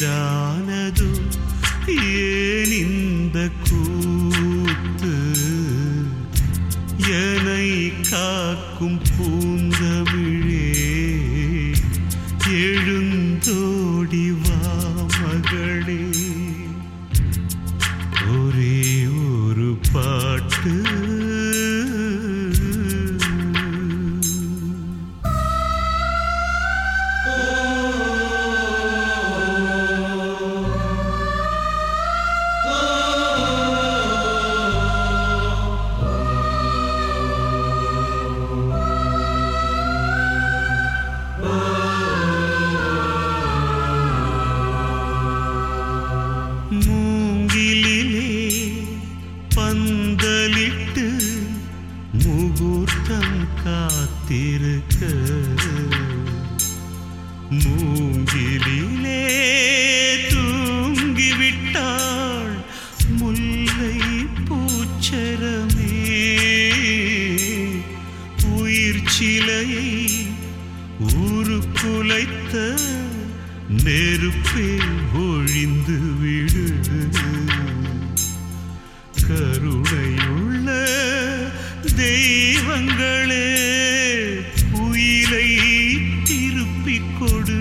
ஏதானது ஏன் இந்த கூத்து என்னை காக்கும் பூந்தமிழே எழுந்தோடி வா மகளே ஒரே ஒரு பாட்டு மூங்கிலிலே பந்தலிட்டு முகூர்த்தம் காத்திருக்க மூங்கிலிலே தூங்கிவிட்டாள் முல்லை பூச்சரமே உயிர் சிலையை உருக்குலைத்த நெருப்பே ஒழிந்து விடு கருணையுள்ள தெய்வங்களே உயிரை திருப்பிக் கொடு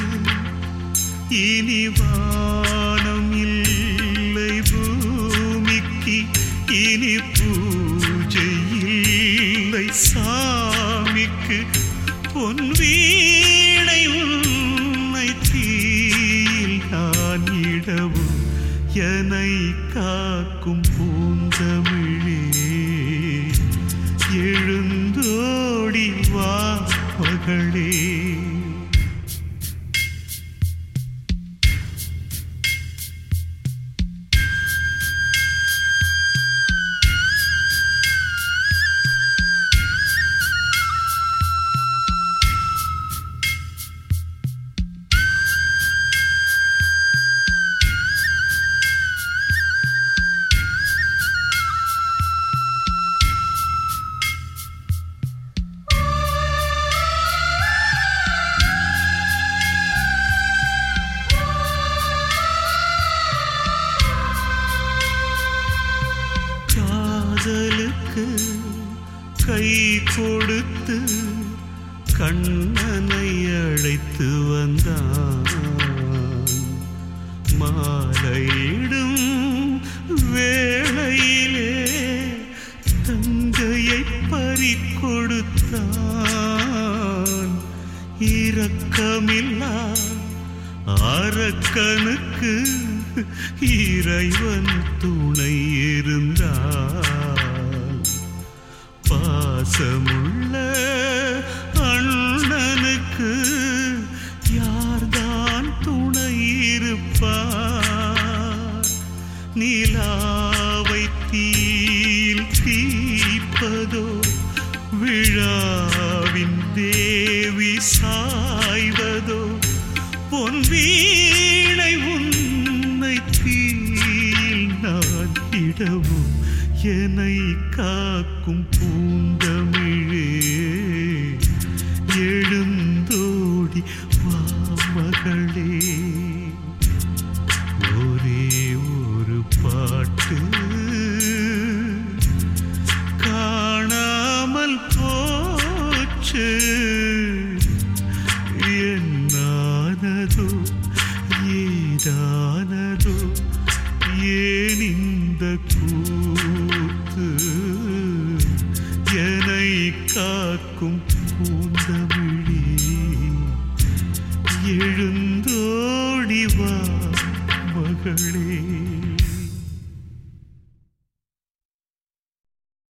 இனி வானம் இல்லை பூமிக்கு இனி பூஜை இல்லை சாமிக்கு பொன் வீணை உன்னை தீயில் நான் இடவும் என்னை காக்கும் பூந்தமிழே எழுந்தோடி வா மகளே காதலுக்கு கை கொடுத்து கண்ணனை அழைத்து வந்தான் மாலையிடும் வேளையிலே தங்கையை பறிக்கொடுத்தான் இரக்கமில்லா அரக்கனுக்கு இறைவன் துணை இருந்தால் பாசமுள்ள அண்ணனுக்கு யார்தான் துணை இருப்பார் நிலாவை தீயில் தீப்பதோ விழாவின் தேவி சாய்வதோ பொன் வீணை உன்னை தீயில் நான் இடவும் என்னை காக்கும் பூந்தமிழே எழுந்தோடி வா மகளே ஒரே ஒரு பாட்டு காணாமல் போச்சு என்னானதோ ஏதானதோ ஏன் இந்த கூத்து என்னை காக்கும் பூந்தமிழே எழுந்தோடி வா மகளே